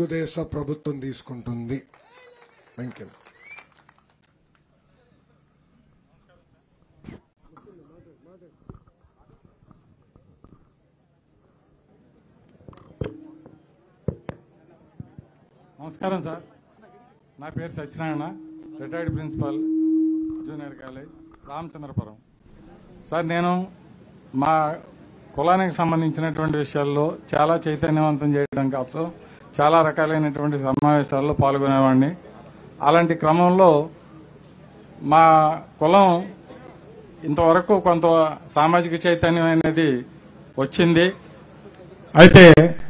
తెలుగుదేశం ప్రభుత్వం తీసుకుంటుంది thank you నమస్కారం సార్ నా పేరు Satyanarayana retired principal junior college Ramachandrapuram sir నేను మా కులానికి సంబంధించినటువంటి విషయాల్లో చాలా చైతన్యవంతం చేయడం కోసం చాలా రకాలైనటువంటి సమావేశాల్లో పాల్గొనేవాడిని అలాంటి క్రమంలో మా కులం ఇంతవరకు కొంత సామాజిక చైతన్యం అనేది వచ్చింది అయితే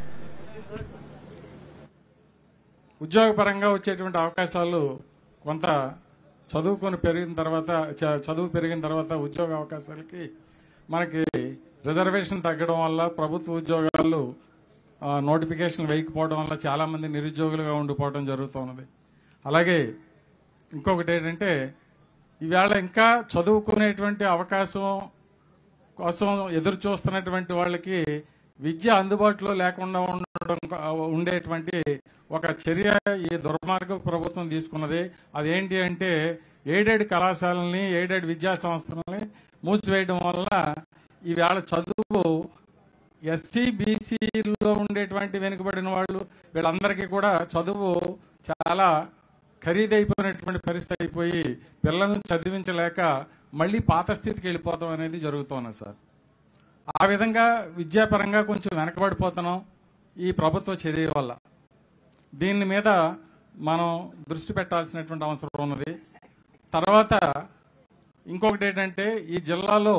ఉద్యోగపరంగా వచ్చేటువంటి అవకాశాలు కొంత చదువుకొని పెరిగిన తర్వాత చ- చదువు పెరిగిన తర్వాత ఉద్యోగ అవకాశాలకి మనకి రిజర్వేషన్ తగ్గడం వల్ల ప్రభుత్వ ఉద్యోగాలు ఆ, నోటిఫికేషన్ వేయకపోవడం వల్ల చాలా మంది నిరుద్యోగులుగా ఉండిపోవడం జరుగుతున్నది అలాగే ఇంకొకటి ఏంటంటే ఈవేళ ఇంకా చదువుకునేటువంటి అవకాశం కోసం ఎదురు చూస్తున్నటువంటి వాళ్ళకి విద్య అందుబాటులో లేకుండా ఉండడం ఉండేటువంటి ఒక చర్య ఈ దుర్మార్గ ప్రభుత్వం తీసుకున్నది అదేంటి అంటే ఎయిడెడ్ కళాశాలని ఎయిడెడ్ విద్యా సంస్థలని మూసివేయడం వల్ల ఈవేళ చదువు ఎస్సీ బీసీలో ఉండేటువంటి వెనుకబడిన వాళ్ళు వీళ్ళందరికీ కూడా చదువు చాలా ఖరీదైపోయినటువంటి పరిస్థితి అయిపోయి పిల్లల్ని చదివించలేక మళ్ళీ పాత స్థితికి వెళ్ళిపోతాం అనేది జరుగుతున్నది సార్ ఆ విధంగా విద్యాపరంగా కొంచెం వెనకబడిపోతున్నాం ఈ ప్రభుత్వ చర్య వల్ల దీని మీద మనం దృష్టి పెట్టాల్సినటువంటి అవసరం ఉన్నది తర్వాత ఇంకొకటి ఏంటంటే ఈ జిల్లాలో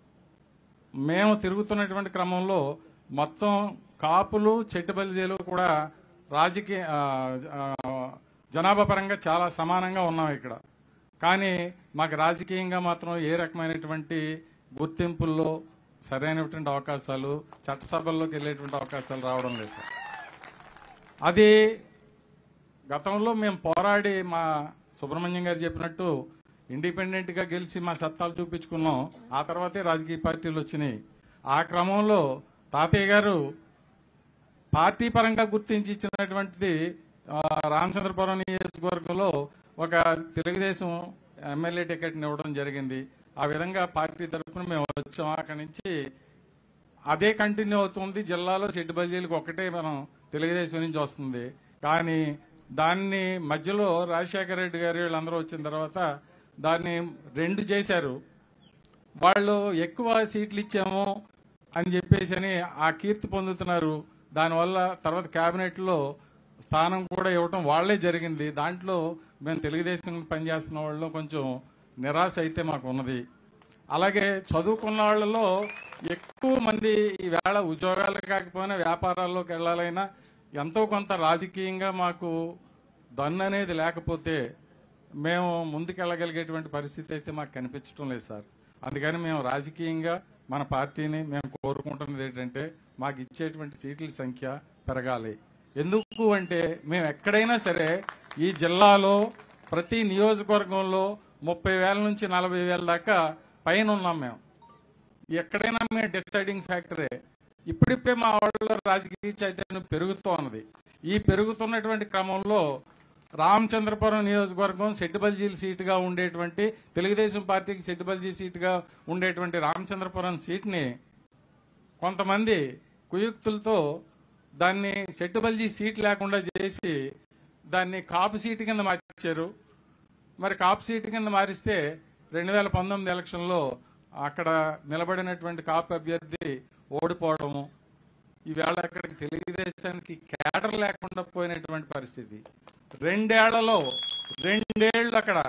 మేము తిరుగుతున్నటువంటి క్రమంలో మొత్తం కాపులు చెట్టుబలిజీలు కూడా రాజకీయ ఆ, ఆ, జనాభా పరంగా చాలా సమానంగా ఉన్నాం ఇక్కడ కానీ మాకు రాజకీయంగా మాత్రం ఏ రకమైనటువంటి గుర్తింపుల్లో సరైనటువంటి అవకాశాలు చట్టసభల్లోకి వెళ్ళేటువంటి అవకాశాలు రావడం లేదు సార్ అది గతంలో మేము పోరాడి మా సుబ్రహ్మణ్యం గారు చెప్పినట్టు ఇండిపెండెంట్ గా గెలిచి మా సత్తాలు చూపించుకున్నాం ఆ తర్వాతే రాజకీయ పార్టీలు వచ్చినాయి ఆ క్రమంలో తాతయ్య గారు పార్టీ పరంగా గుర్తించి ఇచ్చినటువంటిది ఆ, రామచంద్రపురం నియోజకవర్గంలో ఒక తెలుగుదేశం ఎమ్మెల్యే టికెట్ని ఇవ్వడం జరిగింది ఆ విధంగా పార్టీ తరఫున మేము వచ్చాం అక్కడి నుంచి అదే కంటిన్యూ అవుతుంది జిల్లాలో షెడ్ బల్జీలకు ఒకటే మనం తెలుగుదేశం నుంచి వస్తుంది కానీ దాన్ని మధ్యలో రాజశేఖర రెడ్డి గారు వీళ్ళందరూ వచ్చిన తర్వాత దాన్ని రెండు చేశారు వాళ్ళు ఎక్కువ సీట్లు ఇచ్చాము అని చెప్పేసి అని ఆ కీర్తి పొందుతున్నారు దానివల్ల తర్వాత కేబినెట్ లో స్థానం కూడా ఇవ్వటం వాళ్లే జరిగింది దాంట్లో మేము తెలుగుదేశం పనిచేస్తున్న వాళ్ళు కొంచెం నిరాశ అయితే మాకు ఉన్నది అలాగే చదువుకున్న వాళ్ళలో ఎక్కువ మంది ఈవేళ ఉద్యోగాలు కాకపోయినా వ్యాపారాల్లోకి వెళ్ళాలైనా ఎంతో కొంత రాజకీయంగా మాకు దన్ను అనేది లేకపోతే మేము ముందుకెళ్ళగలిగేటువంటి పరిస్థితి అయితే మాకు కనిపించడం లేదు సార్ అందుకని మేము రాజకీయంగా మన పార్టీని మేము కోరుకుంటున్నది ఏంటంటే మాకు ఇచ్చేటువంటి సీట్ల సంఖ్య పెరగాలి ఎందుకు అంటే మేము ఎక్కడైనా సరే ఈ జిల్లాలో ప్రతి నియోజకవర్గంలో ముప్పై వేల నుంచి నలభై వేల దాకా పైన ఉన్నాం మేము ఎక్కడైనా మేము డిసైడింగ్ ఫ్యాక్టరే ఇప్పుడిప్పుడే మా వాళ్ళలో రాజకీయ చైతన్యం పెరుగుతూ ఉన్నది ఈ పెరుగుతున్నటువంటి క్రమంలో రామచంద్రపురం నియోజకవర్గం సెట్టుబల్జీల సీటుగా ఉండేటువంటి తెలుగుదేశం పార్టీకి సెట్టుబల్జీ సీటుగా ఉండేటువంటి రామచంద్రపురం సీట్ని కొంతమంది కుయుక్తులతో దాన్ని సెట్టుబల్జీ సీట్ లేకుండా చేసి దాన్ని కాపు సీటు కింద మార్చారు మరి కాపు సీటు కింద మారిస్తే రెండు వేల పంతొమ్మిది ఎలక్షన్లో అక్కడ నిలబడినటువంటి కాపు అభ్యర్థి ఓడిపోవడము ఈవేళ అక్కడికి తెలుగుదేశానికి కేడర్ లేకుండా పోయినటువంటి పరిస్థితి రెండేళ్లలో రెండేళ్లు అక్కడ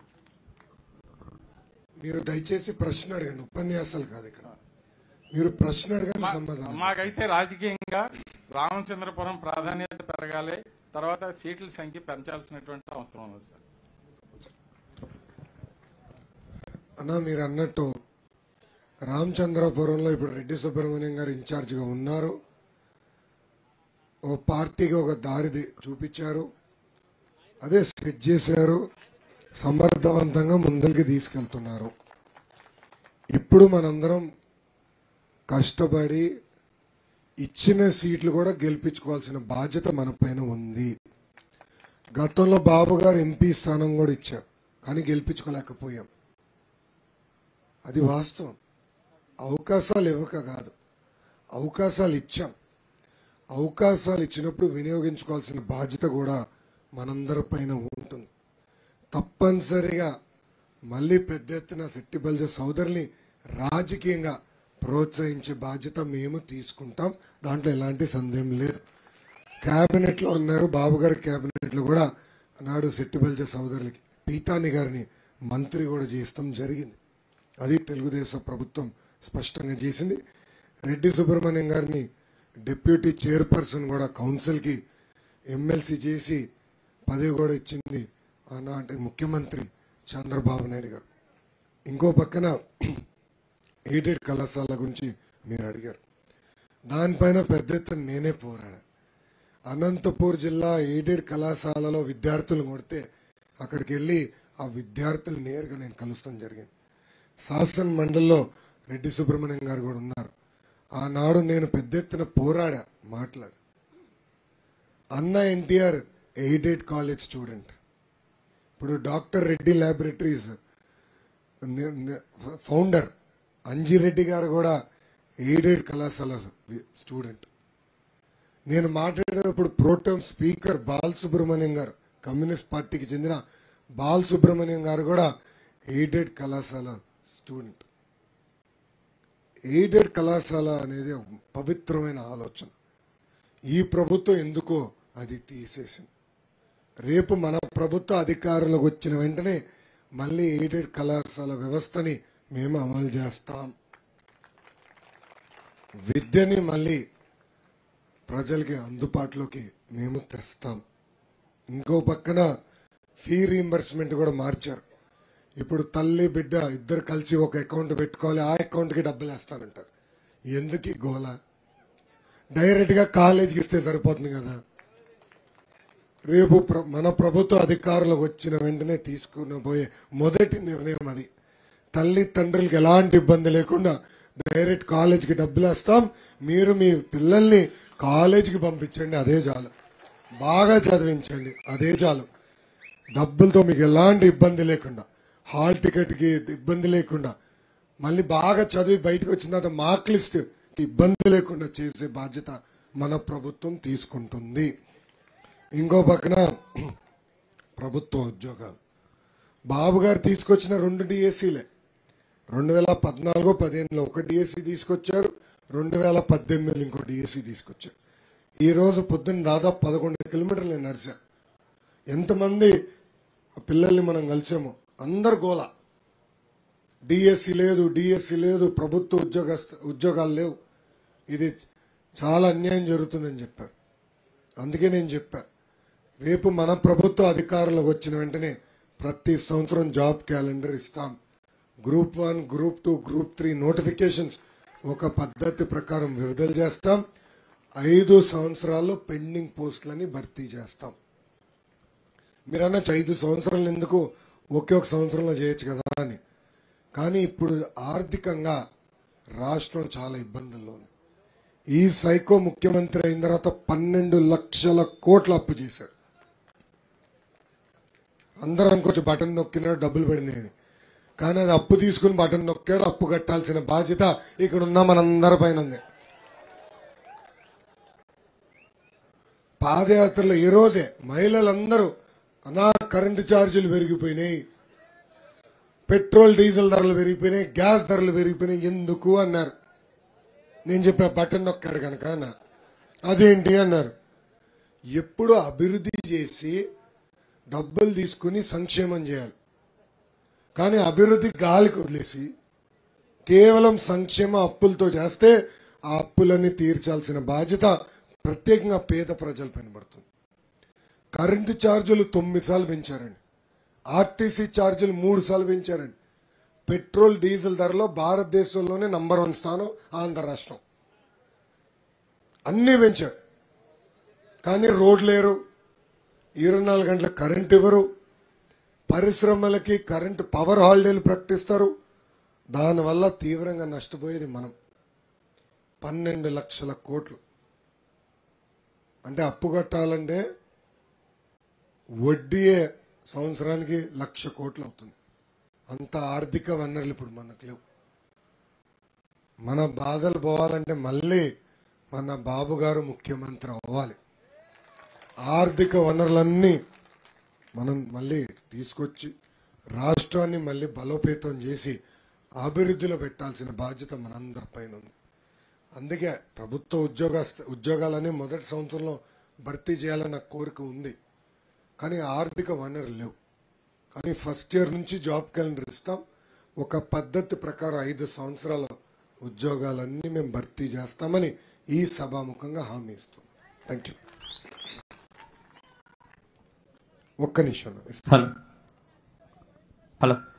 మీరు దయచేసి ప్రశ్న అడగండి ఉపన్యాసాలు కాదు ఇక్కడ మీరు ప్రశ్న అడగండి సమాధానం మాకైతే రాజకీయంగా రామచంద్రపురం ప్రాధాన్యత పెరగాలి తర్వాత సీట్ల సంఖ్య పెంచాల్సినటువంటి అవసరం ఉంది సార్ అన్న మీరు అన్నట్టు రామచంద్రపురంలో ఇప్పుడు రెడ్డి సుబ్రహ్మణ్యం గారు ఇన్ఛార్జిగా ఉన్నారు ఓ పార్టీకి ఒక దారి ది- చూపించారు అదే సెట్ చేశారు సమర్థవంతంగా ముందరికి తీసుకెళ్తున్నారు ఇప్పుడు మనందరం కష్టపడి ఇచ్చిన సీట్లు కూడా గెలిపించుకోవాల్సిన బాధ్యత మన పైన ఉంది గతంలో బాబు గారు ఎంపీ స్థానం కూడా ఇచ్చారు కానీ గెలిపించుకోలేకపోయాం అది వాస్తవం అవకాశాలు ఇవ్వక కాదు అవకాశాలు ఇచ్చాం అవకాశాలు ఇచ్చినప్పుడు వినియోగించుకోవాల్సిన బాధ్యత కూడా మనందరి పైన ఉంటుంది తప్పనిసరిగా మళ్ళీ పెద్ద ఎత్తున శెట్టి బల్జ సోదరుని రాజకీయంగా ప్రోత్సహించే బాధ్యత మేము తీసుకుంటాం దాంట్లో ఎలాంటి సందేహం లేదు కేబినెట్ లో ఉన్నారు బాబు గారి కేబినెట్ లో కూడా నాడు శెట్టి బల్జ సోదరులకి పీతాని గారిని మంత్రి కూడా చేస్తాం జరిగింది అది తెలుగుదేశం ప్రభుత్వం స్పష్టంగా చేసింది రెడ్డి సుబ్రహ్మణ్యం గారిని డిప్యూటీ చైర్పర్సన్ కూడా కౌన్సిల్కి ఎమ్మెల్సీ చేసి పదవి కూడా ఇచ్చింది ఆనాటి ముఖ్యమంత్రి చంద్రబాబు నాయుడు గారు ఇంకో పక్కన ఎయిడెడ్ కళాశాల గురించి మీరు అడిగారు దానిపైన పెద్ద ఎత్తున నేనే పోరాడా అనంతపూర్ జిల్లా ఎయిడెడ్ కళాశాలలో విద్యార్థులు కొడితే అక్కడికి వెళ్ళి ఆ విద్యార్థులు నేరుగా నేను కలుస్తాం జరిగింది శాసన మండలిలో రెడ్డి సుబ్రహ్మణ్యం గారు కూడా ఉన్నారు ఆనాడు నేను పెద్ద ఎత్తున పోరాడా మాట్లాడా అన్న ఎన్టీఆర్ ఎయిడెడ్ కాలేజ్ స్టూడెంట్ ఇప్పుడు డాక్టర్ రెడ్డి ల్యాబొరేటరీస్ ని- ని- ఫౌండర్ అంజిరెడ్డి గారు కూడా ఎయిడెడ్ కళాశాల స్టూడెంట్ నేను మాట్లాడేటప్పుడు ప్రోటోమ్ స్పీకర్ బాల్ సుబ్రహ్మణ్యం గారు కమ్యూనిస్ట్ పార్టీకి చెందిన బాల్ సుబ్రహ్మణ్యం గారు కూడా ఎయిడెడ్ కళాశాల స్టూడెంట్ ఎయిడెడ్ కళాశాల అనేది ఒక పవిత్రమైన ఆలోచన ఈ ప్రభుత్వం ఎందుకో అది తీసేసింది రేపు మన ప్రభుత్వ అధికారంలోకి వచ్చిన వెంటనే మళ్ళీ ఎయిడెడ్ కళాశాల వ్యవస్థని మేము అమలు చేస్తాం విద్యని మళ్ళీ ప్రజలకి అందుబాటులోకి మేము తెస్తాం ఇంకో పక్కన ఫీ రీంబర్స్మెంట్ కూడా మార్చారు ఇప్పుడు తల్లి బిడ్డ ఇద్దరు కలిసి ఒక అకౌంట్ పెట్టుకోవాలి ఆ అకౌంట్కి డబ్బులు వేస్తానంటారు ఎందుకు ఈ గోల డైరెక్ట్గా కాలేజీకి ఇస్తే సరిపోతుంది కదా రేపు ప్ర- మన ప్రభుత్వ అధికారులకు వచ్చిన వెంటనే తీసుకున్న పోయే మొదటి నిర్ణయం అది తల్లి తండ్రులకి ఎలాంటి ఇబ్బంది లేకుండా డైరెక్ట్ కాలేజీకి డబ్బులు వేస్తాం మీరు మీ పిల్లల్ని కాలేజీకి పంపించండి అదే చాలు బాగా చదివించండి అదే చాలు డబ్బులతో మీకు ఎలాంటి ఇబ్బంది లేకుండా హాల్ టికెట్కి ఇబ్బంది లేకుండా మళ్ళీ బాగా చదివి బయటకు వచ్చిన తర్వాత మార్క్ లిస్ట్ ఇబ్బంది లేకుండా చేసే బాధ్యత మన ప్రభుత్వం తీసుకుంటుంది ఇంకో పక్కన ప్రభుత్వ ఉద్యోగాలు బాబు గారు తీసుకొచ్చిన రెండు డిఎస్సీలే రెండు వేల పద్నాలుగు పదిహేనులో ఒక డిఎస్సి తీసుకొచ్చారు రెండు వేల పద్దెనిమిదిలో ఇంకో డిఎస్సి తీసుకొచ్చారు ఈ రోజు పొద్దున్న దాదాపు పదకొండు కిలోమీటర్లు నేను నడిచా ఎంతమంది పిల్లల్ని మనం కలిసామో అందరు గోల డిఎస్సి లేదు డిఎస్సి లేదు ప్రభుత్వ ఉద్యోగ ఉద్యోగాలు లేవు ఇది చాలా అన్యాయం జరుగుతుందని చెప్పారు అందుకే నేను చెప్పా రేపు మన ప్రభుత్వ అధికారంలోకి వచ్చిన వెంటనే ప్రతి సంవత్సరం జాబ్ క్యాలెండర్ ఇస్తాం group one group two group three notifications ఒక పద్ధతి ప్రకారం విడుదల చేస్తాం ఐదు సంవత్సరాల్లో పెండింగ్ పోస్టులని భర్తీ చేస్తాం మీరు అనొచ్చు ఐదు సంవత్సరాలు ఎందుకు ఒకే ఒక సంవత్సరంలో చేయొచ్చు కదా అని కానీ ఇప్పుడు ఆర్థికంగా రాష్ట్రం చాలా ఇబ్బందుల్లో ఉంది ఈ సైకో ముఖ్యమంత్రి అయిన తర్వాత పన్నెండు లక్షల కోట్ల అప్పు చేశాడు అందరూ అనుకోవచ్చు బటన్ నొక్కినాడు డబ్బులు పడినాయని కానీ అది అప్పు తీసుకుని బటన్ నొక్కాడు అప్పు కట్టాల్సిన బాధ్యత ఇక్కడ ఉన్న మనందరి పైన ఉంది పాదయాత్రలో ఈ రోజే మహిళలందరూ అనా కరెంటు ఛార్జీలు పెరిగిపోయినాయి పెట్రోల్ డీజిల్ ధరలు పెరిగిపోయినాయి గ్యాస్ ధరలు పెరిగిపోయినాయి ఎందుకు అన్నారు నేను చెప్పా బటన్ నొక్కాడు కనుక అన్న అదేంటి అన్నారు ఎప్పుడు అభివృద్ధి చేసి డబ్బులు తీసుకుని సంక్షేమం చేయాలి కానీ అభివృద్ధి గాలికి వదిలేసి కేవలం సంక్షేమ అప్పులతో చేస్తే ఆ అప్పులన్నీ తీర్చాల్సిన బాధ్యత ప్రత్యేకంగా పేద ప్రజల పైన పడుతుంది కరెంటు ఛార్జీలు తొమ్మిది సార్లు పెంచారండి ఆర్టీసీ ఛార్జీలు మూడు సార్లు పెంచారండి పెట్రోల్ డీజిల్ ధరలో భారతదేశంలోనే నంబర్ వన్ స్థానం ఆంధ్ర రాష్ట్రం అన్నీ పెంచారు కానీ రోడ్లు లేరు ఇరవై నాలుగు గంటల కరెంట్ ఇవ్వరు పరిశ్రమలకి కరెంటు పవర్ హాలిడేలు ప్రకటిస్తారు దానివల్ల తీవ్రంగా నష్టపోయేది మనం పన్నెండు లక్షల కోట్లు అంటే అప్పు కట్టాలంటే వడ్డీయే సంవత్సరానికి లక్ష కోట్లు అవుతుంది అంత ఆర్థిక వనరులు ఇప్పుడు మనకు లేవు మన బాధలు పోవాలంటే మళ్ళీ మన బాబు గారు ముఖ్యమంత్రి అవ్వాలి ఆర్థిక వనరులన్నీ మనం మళ్ళీ తీసుకొచ్చి రాష్ట్రాన్ని మళ్ళీ బలోపేతం చేసి అభివృద్ధిలో పెట్టాల్సిన బాధ్యత మనందరిపైన ఉంది అందుకే ప్రభుత్వ ఉద్యోగ ఉద్యోగాలని మొదటి సంవత్సరంలో భర్తీ చేయాలన్న కోరిక ఉంది కానీ ఆర్థిక వనరులు లేవు కానీ ఫస్ట్ ఇయర్ నుంచి జాబ్ క్యాలెండర్ ఇస్తాం ఒక పద్ధతి ప్రకారం ఐదు సంవత్సరాల ఉద్యోగాలన్నీ మేము భర్తీ చేస్తామని ఈ సభాముఖంగా హామీ ఇస్తున్నాం థ్యాంక్ యూ ఒక్క నిమిషం ఇస్తాం హలో హలో